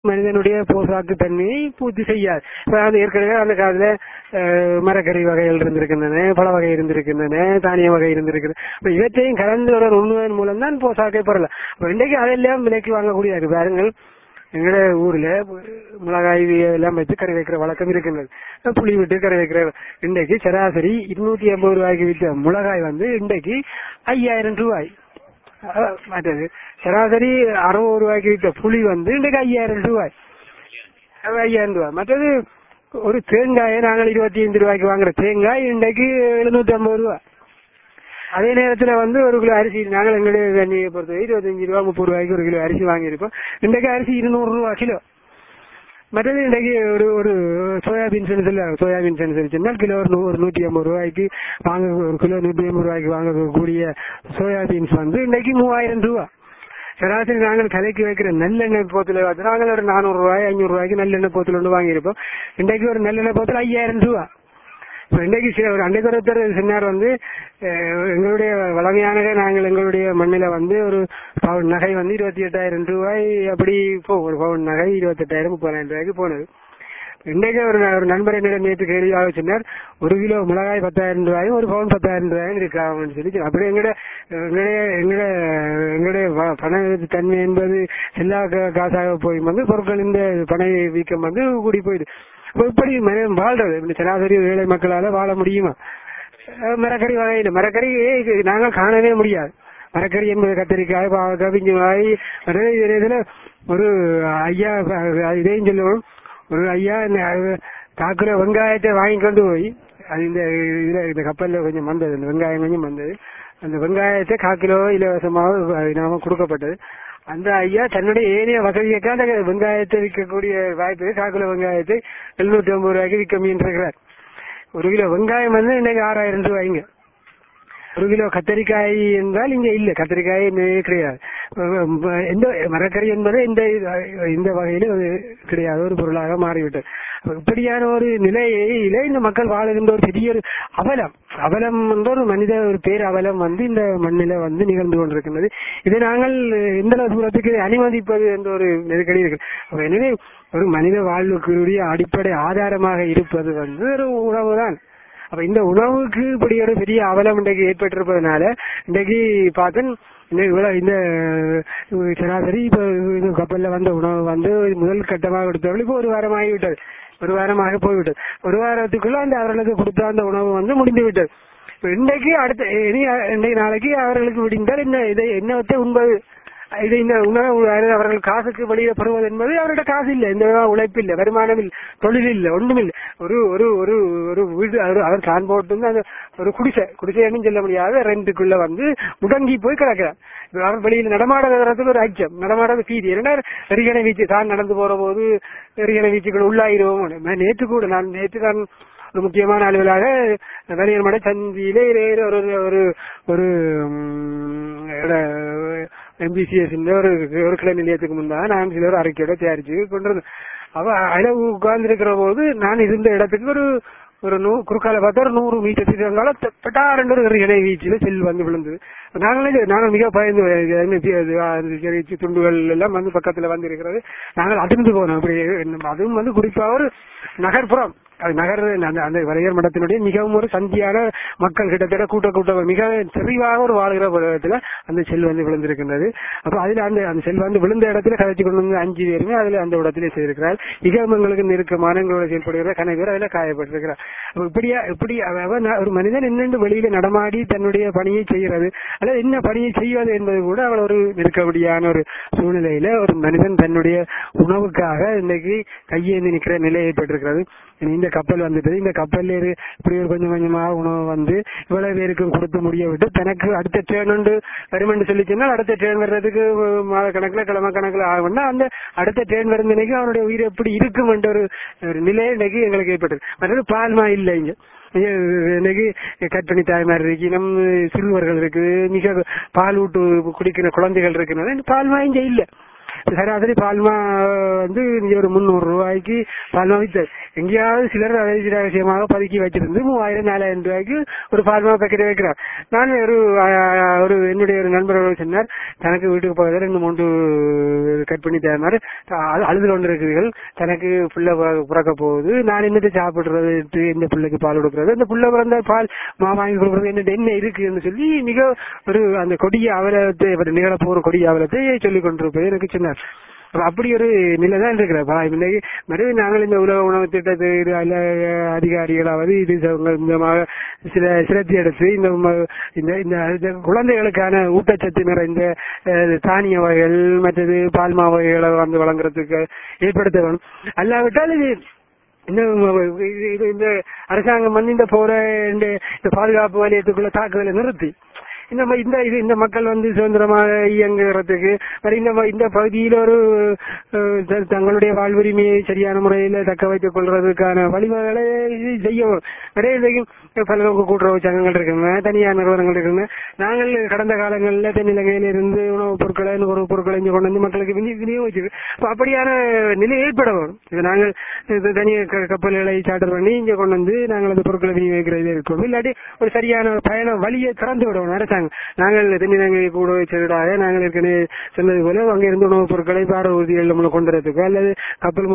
மனிதனுடைய போசாக்கு தன்மையை பூர்த்தி செய்யாது இப்ப அது ஏற்கனவே அந்த காலத்துல அஹ், மரக்கறி வகைகள் இருந்திருக்கின்றன பழ வகை இருந்திருக்கின்றன தானிய வகை இருந்திருக்கிறது அப்ப இவற்றையும் கலந்து ஒரு உண்மையின் மூலம் தான் போசாக்கை பெறலாம் அப்ப இன்றைக்கு அதெல்லாம் விலைக்கு வாங்கக்கூடிய இருக்கு பாருங்கள் எங்கட ஊர்ல மிளகாய் எல்லாம் வச்சு கறி வைக்கிற வழக்கம் இருக்கின்றது புளி விட்டு கறி வைக்கிற இன்றைக்கு சராசரி இருநூத்தி ஐம்பது ரூபாய்க்கு விற்ற மிளகாய் வந்து இன்றைக்கு ஐயாயிரம் ரூபாய் அஹ் மற்றது சராசரி அறுபது ரூபாய்க்கு விற்ற புளி வந்து இன்றைக்கு ஐயாயிரம் ரூபாய் அது ஐயாயிரம் ரூபாய் மற்றது ஒரு தேங்காயை நாங்கள் இருபத்தி ஐந்து ரூபாய்க்கு வாங்குற தேங்காய் இன்றைக்கு எழுநூத்தி ஐம்பது ரூபாய் அதே நேரத்துல வந்து ஒரு கிலோ அரிசி நாங்கள் எங்களுடைய தண்ணியை பொறுத்தவரை இருபத்தஞ்சு ரூபா முப்பது ரூபாய்க்கு ஒரு கிலோ அரிசி வாங்கியிருப்போம் இன்றைக்கு அரிசி இருநூறு ரூபா கிலோ மற்றது இன்றைக்கு ஒரு ஒரு சோயாபீன் சென்சல் சோயாபீன் சென்சல் சொன்னால் கிலோ ஒரு நூ- ஒரு நூற்றி ஐம்பது ரூபாய்க்கு வாங்க ஒரு கிலோ நூற்றி ஐம்பது ரூபாய்க்கு வாங்கக்கூடிய சோயாபீன்ஸ் வந்து இன்றைக்கு மூவாயிரம் ரூபா சராசரி நாங்கள் கதைக்கு வைக்கிற நல்லெண்ணெய் போத்துல வந்து நாங்கள் ஒரு நானூறு ரூபாய் ஐநூறு ரூபாய்க்கு நல்லெண்ணெய் போத்துல ஒன்று வாங்கியிருப்போம் இன்றைக்கு ஒரு நல்லெண்ணெய் போத்துல ஐயாயிரம் ரூபா இப்ப இன்றைக்கு சி- ஒரு அன்றைக்கு ஒருத்தர் சொன்னார் வந்து அஹ், எங்களுடைய வளமையான நாங்கள் எங்களுடைய மண்ணில வந்து ஒரு பவுன் நகை வந்து இருபத்தி எட்டாயிரம் ரூபாய் அப்படி போகும் ஒரு பவுன் நகை இருபத்தி எட்டாயிரம் முப்பதாயிரம் ரூபாய்க்கு போனது இன்றைக்கு ஒரு ந- ஒரு நண்பர் என்னிடம் நேற்று கேள்வியாக சொன்னார் ஒரு கிலோ மிளகாய் பத்தாயிரம் ரூபாயும் ஒரு பவுன் பத்தாயிரம் ரூபாயும் இருக்காங்கன்னு சொல்லி சொன்னார். அப்படி எங்கட எங்களுடைய எங்கட எங்களுடைய வ- பண தன்மை என்பது எல்லா கா- காசாக போய் வந்து பொருட்கள் இந்த பண வீக்கம் வந்து கூடி போயிடுது அப்ப இப்படி மனிதன் வாழ்றது இப்படி சராசரி ஏழை மக்களால வாழ முடியுமா அஹ் மரக்கறி வகையில் மரக்கறி இது நாங்கள் காணவே முடியாது மரக்கறி என்பது கத்திரிக்காய் பாவக்காய் பிஞ்சுக்காய் மற்றது இதுல இதுல ஒரு ஐயா அஹ் இதையும் சொல்லுவோம் ஒரு ஐயா இந்த காக்குற வெங்காயத்தை வாங்கி கொண்டு போய் அது இந்த இதுல இந்த கப்பல்ல கொஞ்சம் வந்தது இந்த வெங்காயம் கொஞ்சம் வந்தது அந்த வெங்காயத்தை காக்கிலோ இலவசமாக நாம கொடுக்கப்பட்டது அந்த ஐயா தன்னுடைய ஏனைய வசதியைக்கு அந்த வெங்காயத்தை விற்கக்கூடிய வாய்ப்பு காக்குல வெங்காயத்தை எழுநூத்தி ஐம்பது ரூபாய்க்கு விற்க முயன்றிருக்கிறார் ஒரு கிலோ வெங்காயம் வந்து இன்னைக்கு ஆறாயிரம் ரூபாய்ங்க ஒரு கிலோ கத்தரிக்காய் என்றால் இங்க இல்ல கத்தரிக்காய் இங்கே கிடையாது அஹ் எந்த மரக்கறி என்பது இந்த இந்த வகையில அது கிடையாது ஒரு பொருளாக மாறிவிட்டது அப்ப இப்படியான ஒரு நிலையில இந்த மக்கள் வாழுகின்ற ஒரு பெரிய ஒரு அவலம் அவலம் என்ற ஒரு மனித ஒரு பேர் அவலம் வந்து இந்த மண்ணில வந்து நிகழ்ந்து கொண்டிருக்கின்றது இதை நாங்கள் எந்த அளவு தூரத்துக்கு அனுமதிப்பது என்ற ஒரு நெருக்கடி இருக்கு அப்ப எனவே ஒரு மனித வாழ்வுக்குரிய அடிப்படை ஆதாரமாக இருப்பது வந்து ஒரு உணவு தான் அப்ப இந்த உணவுக்கு இப்படி ஒரு பெரிய அவலம் இன்றைக்கு ஏற்பட்டிருப்பதனால இன்றைக்கு பார்த்தேன் இந்த இவ்வளவு இந்த அஹ், சராசரி இப்ப இந்த கப்பல்ல வந்த உணவு வந்து முதல் கட்டமாக கொடுத்தவர்கள் இப்போ ஒரு வாரம் ஆகிவிட்டது ஒரு வாரமாக போய்விட்டது ஒரு வாரத்துக்குள்ள அந்த அவர்களுக்கு கொடுத்த அந்த உணவு வந்து முடிந்து விட்டது இப்ப இன்றைக்கு அடுத்த இனி இன்றைக்கு நாளைக்கு அவர்களுக்கு விடிந்தால் இந்த இதை என்னத்தை உண்பது இது இந்த உணவு அதாவது அவர்கள் காசுக்கு வெளியில பெறுவது என்பது அவரோட காசு இல்ல இந்த உழைப்பு இல்ல வருமானம் இல்ல தொழில் இல்ல ஒன்றும் இல்ல ஒரு ஒரு ஒரு ஒரு வீடு அவர் அவர் தான் போட்டு வந்து அந்த ஒரு குடிசை குடிசைன்னு சொல்ல முடியாத ரெண்டுக்குள்ள வந்து முடங்கி போய் கிடக்கிறார் இப்ப அவர் வெளியில நடமாடுறதுக்கு ஒரு அச்சம் நடமாடுறது பீதி ஏன்னா எரிகணை வீச்சு தான் நடந்து போற போது எரிகணை வீச்சுக்குள்ள உள்ளாயிருவோம் நான் நேற்று கூட நான் நேற்று தான் ஒரு முக்கியமான அலுவலாக வெளியர் மட சந்தியிலே ஒரு ஒரு ஒரு ஒரு எம்பிசிஎஸ் ஒரு ஒரு கிளை நிலையத்துக்கு முன்பாக நான் சில ஒரு அறிக்கையோட தயாரிச்சு கொண்டு வந்தேன் அவ அதுல உட்கார்ந்து இருக்கிற போது நான் இருந்த இடத்துக்கு ஒரு ஒரு நூ குறுக்கால பார்த்தா ஒரு நூறு மீட்டர் இருக்கால பெட்டாரண்டு ஒரு இணை வீச்சில செல் வந்து விழுந்தது நாங்களே நாங்கள் மிக பயந்து இது என்ன இது, அது, அது, இது, துண்டுகள் எல்லாம் வந்து பக்கத்துல வந்து இருக்கிறது நாங்கள் அதிர்ந்து போனோம் அப்படி அதுவும் வந்து குறிப்பா ஒரு நகர்ப்புறம் அது நகர் அந்த அந்த வரையர் மடத்தினுடைய மிகவும் ஒரு சந்தியான மக்கள் கிட்டத்தட்ட கூட்ட கூட்ட மிக செறிவாக ஒரு வாழ்கிற இடத்துல அந்த செல் வந்து விழுந்திருக்கின்றது அப்ப அதுல அந்த அந்த செல் வந்து விழுந்த இடத்துல கதைச்சு கொண்டு வந்து அஞ்சு பேருமே அதுல அந்த இடத்துல செய்திருக்கிறார் இகமங்களுக்கு நெருக்கமான எங்களோட செயல்படுகிற கணக்கு பேர் அதுல காயப்பட்டிருக்கிறார் அப்ப இப்படியா இப்படி அவ- அவ ந- ஒரு மனிதன் என்னென்று வெளியில நடமாடி தன்னுடைய பணியை செய்கிறது அல்லது என்ன பணியை செய்வது என்பது கூட அவள் ஒரு நெருக்கடியான ஒரு சூழ்நிலையில ஒரு மனிதன் தன்னுடைய உணவுக்காக இன்னைக்கு கையேந்தி நிக்கிற நிலை ஏற்பட்டிருக்கிறது இனி இந்த கப்பல் வந்துட்டு இந்த கப்பல்ல இரு- இப்படி ஒரு கொஞ்சம் கொஞ்சமா உணவு வந்து இவ்வளவு பேருக்கு கொடுத்து முடிய விட்டு தனக்கு அடுத்த ட்ரெயின் உண்டு வருமென்று சொல்லி சொன்னால் அடுத்த ட்ரெயின் வர்றதுக்கு மாத கணக்குல கிழமை கணக்குல ஆகும்னா அந்த அடுத்த ட்ரெயின் வரும் நினைக்கு அவனுடைய உயிர் எப்படி இருக்கும் என்ற ஒரு ஒரு நிலை இன்னைக்கு எங்களுக்கு ஏற்பட்டது மற்றது பால்மா இல்லை இங்க இங்க இன்னைக்கு கர்ப்பிணி தாய்மார் இருக்கு நம்ம சிறுவர்கள் இருக்குது மிக பால் ஊட்டு குடிக்கிற குழந்தைகள் இருக்குனால பால்மா இங்க இல்ல சராசரி பால்மா வந்து இங்க ஒரு முந்நூறு ரூபாய்க்கு பால்மா வித்து எங்கேயாவது சிலர் அதை ரகசியமாக பதுக்கி வச்சிருந்து மூவாயிரம் நாலாயிரம் ரூபாய்க்கு ஒரு பால்மா பேக்கெட் வைக்கிறார் நான் ஒரு ஆஹ், ஒரு என்னுடைய ஒரு நண்பர் ஒருவர் சொன்னார் தனக்கு வீட்டுக்கு போகிறத ரெண்டு மூன்று கட் பண்ணி தரனாரு அழுது கொண்டு இருக்கிறீர்கள் தனக்கு புள்ள ப- பிறக்க போகுது நான் என்னத்தை சாப்பிடுறது இந்த பிள்ளைக்கு பால் கொடுக்கறது இந்த புள்ள பிறந்த பால் மா வாங்கி கொடுக்கறது என்ன என்ன இருக்குன்னு சொல்லி மிக ஒரு அந்த கொடிய அவலத்தை ஒரு நிகழப்போற கொடிய அவலத்தை சொல்லிக் கொண்டிருப்பது எனக்கு சொன்னார் அப்ப அப்படி ஒரு நிலை தான் இருக்கிறப்பா இன்னைக்கு மறுபடியும் நாங்கள் இந்த உலக உணவு திட்டத்தை இது அல்ல அதிகாரிகளாவது இது ச- இந்த மா- சில சிரத்தி எடுத்து இந்த ம- இந்த இந்த இந்த குழந்தைகளுக்கான ஊட்டச்சத்து நிறைந்த அஹ், தானிய வகைகள் மற்றது பால்மா வகைகளை வந்து வழங்குறதுக்கு ஏற்படுத்த வேணும் அல்லாவிட்டால் இது இந்த இது- இது- இந்த அரசாங்கம் வந்து இந்த போற இந்த இந்த பாதுகாப்பு வலயத்துக்குள்ள தாக்குதலை நிறுத்தி இந்த ம- இந்த இது இந்த மக்கள் வந்து சுதந்திரமாக இயங்குறதுக்கு మరి இந்த ம- இந்த பகுதியில் ஒரு அஹ், த- தங்களுடைய வாழ்வுரிமையை சரியான முறையில் தக்க வைத்துக் கொள்றதுக்கான வழிவகைகளை இது செய்யவும் நிறைய இதையும் பல நோக்கு கூட்டுறவு சங்கங்கள் இருக்குங்க தனியார் நிறுவனங்கள் இருக்குங்க நாங்கள் கடந்த காலங்களில் தென்னிலங்கையில இருந்து உணவுப் பொருட்களை உணவுப் பொருட்களை இங்க கொண்டு வந்து மக்களுக்கு வினி- விநியோகிச்சிருக்கு அப்ப அப்படியான நிலை ஏற்பட வரும் இது நாங்கள் இது தனியார் க- கப்பல்களை சார்ட்டர் பண்ணி இங்க கொண்டு வந்து நாங்கள் அந்த பொருட்களை விநியோகிக்கிறது இருக்கணும் இல்லாட்டி ஒரு சரியான பயண வழியை திறந்து விடணும் அரசாங்கம் நாங்கள் தென்னிலங்கை கூட செவிடாக நாங்கள் ஏற்கனவே சொன்னது போல அங்க இருந்து உணவுப் பொருட்களை பார ஊர்திகள் நம்மளை கொண்டு வரதுக்கோ அல்லது கப்பல்